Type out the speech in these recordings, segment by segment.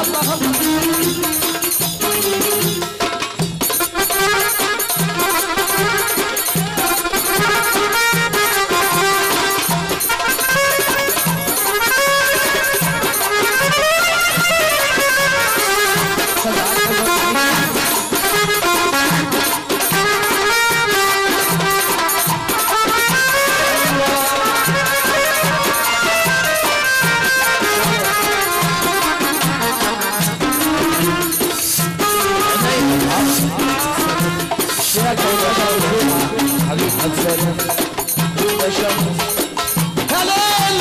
شياك وباشا والجمعة حبيب حسن وباشا هلال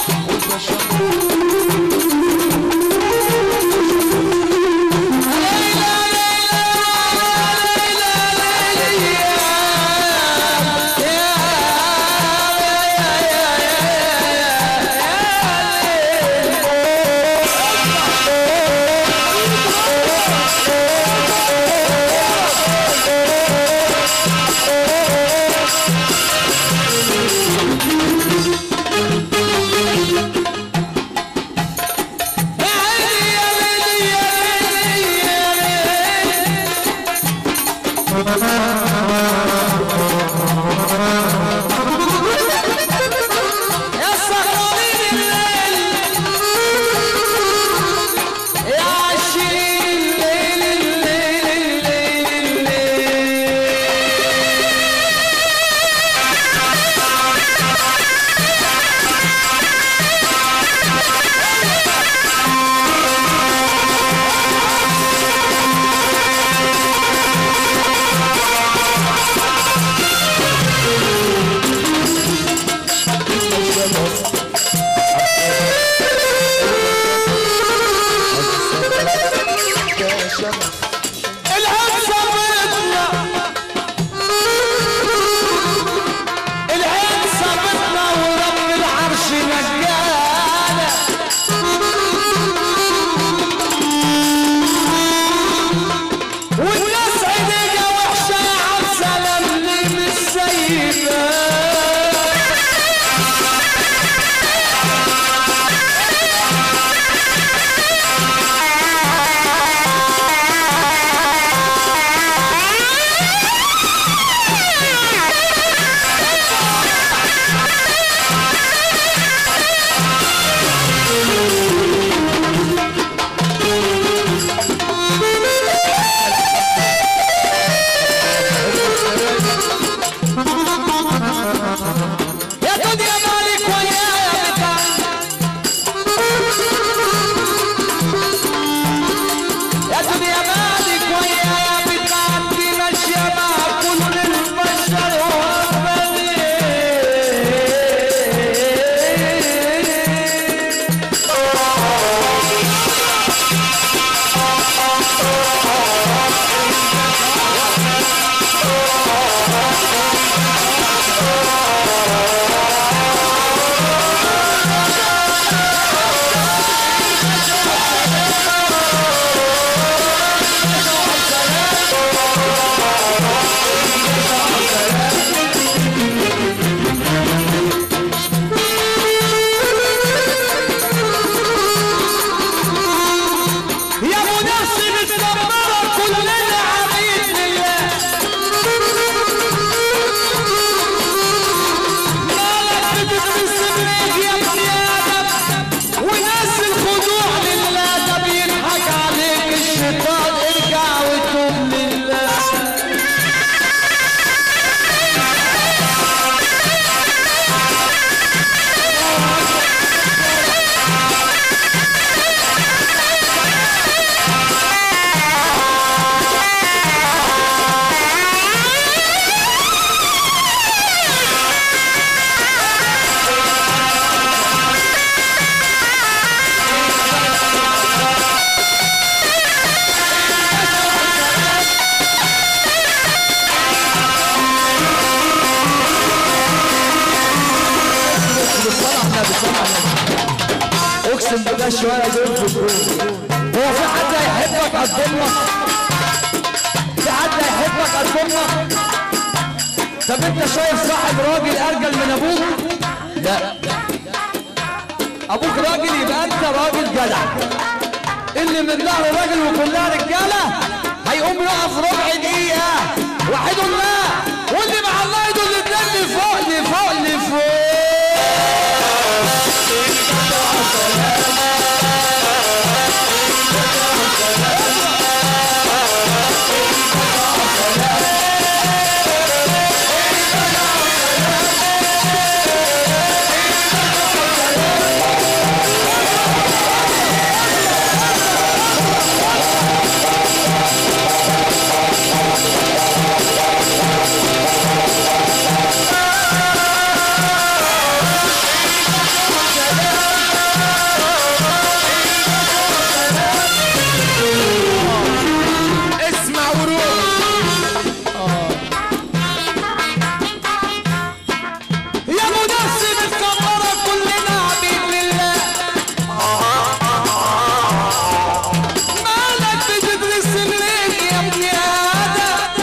وباشا يا سهرانين الليل يا عاشقين الليل الليل الليل الليل الهمسة بيطلع الهمسة بيطلع ورب العرش نجانا والناس عينيها وحشة يا عم سلام لي مش سايبة يا دنيا مالك ويا بتاع يا دنيا مالك ويا بتاع في ماشية مع كل البشر والبنين يا مناسب الدمار كلنا عبيد لله مالك بتبتسم ليك يا ابن ادم وناس الخضوع لله ده بيضحك عليك الشيطان ارجع وتوب لله بالصلاة على النبي صلى على النبي اقسم بالله شويه دول في الجون هو في حد هيحبك قد امك في حد هيحبك قد امك طب انت شايف صاحب راجل ارجل من ابوك لا ابوك راجل يبقى انت راجل جدع اللي من ظهر راجل وكلها رجاله هيقوم يقف ربع دقيقه وحد الله واللي مع الله يدل الدم لفوق لفوق لفوق اسمع وروح يا منافسي متكبرة كلنا عبيد لله مالك بتدرس منين يا ابن آدم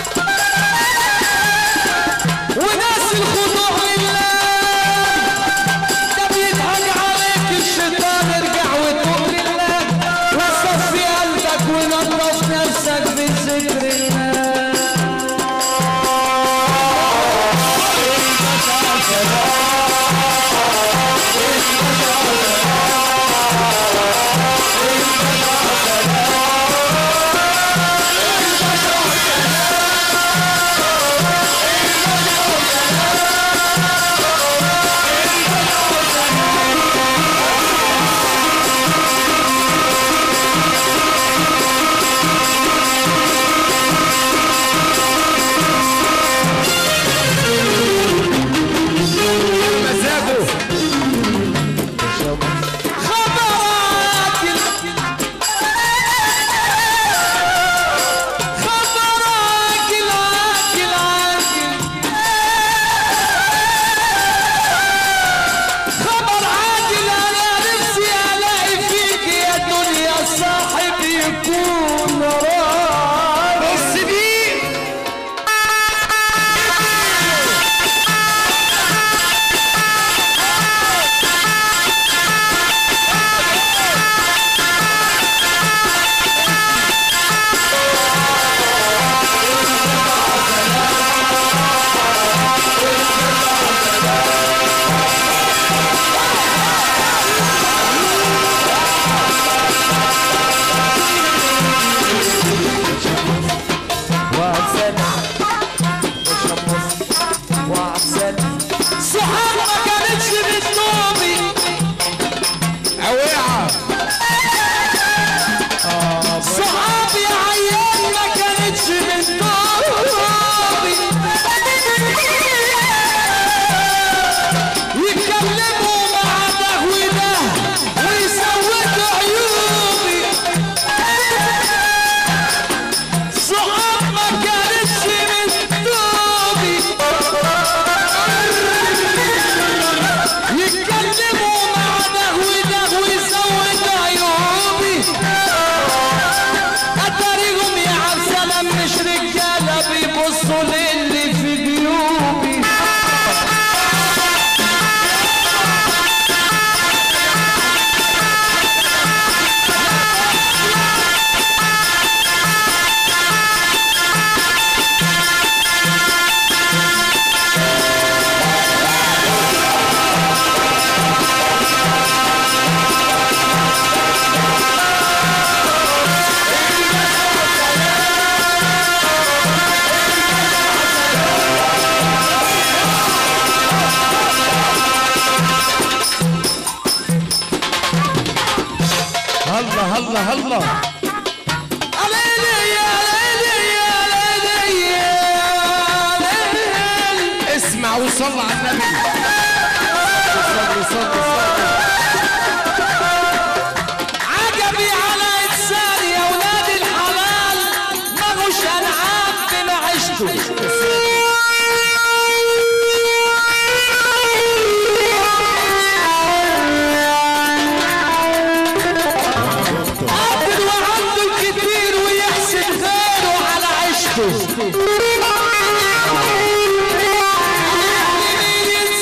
وناس الخضوع لله ده بيضحك عليك الشيطان ارجع وتوب لله وصفي قلبك ونظف نفسك بذكر الله مزاجه خبرك خبرك العاقل عاقل خبر عاقل انا نفسي الاقي فيك يا دنيا صاحب يكون راجل بص دي صحاب ما كانتش بتنومي اوعى صحاب يا عيال ما كانتش بتنومي يتكلموا مع ده وده ويسودوا عيوبي صحاب ما كانتش بتنومي يتكلموا مع ده وده ويسود عيوبي اتاريهم يا عبد سلام مش رجاله بيبصوا للي في جيوبي هلا هلا هلا ليلي يا ليلي يا ليلي يا ليلي اسمع وصل على النبي صلي صلي صلي عجبي على انسان يا ولاد الحلال مغوش انعام بما عشتوا قادر وعنده الكتير ويحسد غيره على عشته مين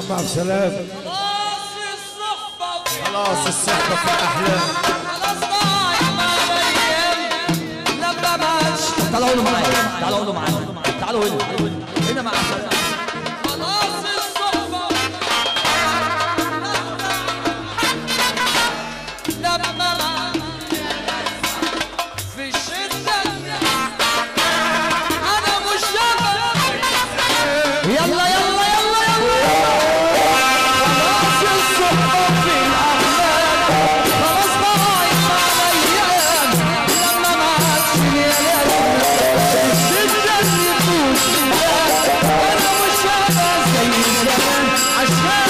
محمد عبد السلام خلاص الصحبة خلاص الصحبة في الأحلام خلاص ضايع مع الأيام لما ماتش تعالوا قولوا معايا تعالوا قولوا معايا تعالوا هنا هنا مع خلاص الصحبة لما في الشدة أنا مش شغل يلا يلا يلا يلا خلاص الصحبة في الأحلام خلاص ضايع مع الأيام لما ما عادش ليالي الشدة يفوت أنا مش هبقى زي زمان عشان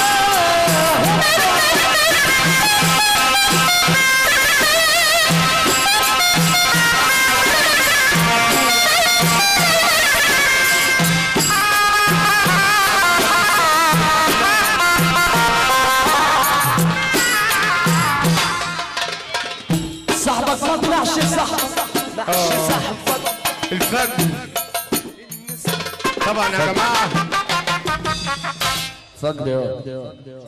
صاحبك ما طلعش صح طلعش صح الفجر طبعا يا جماعة فجر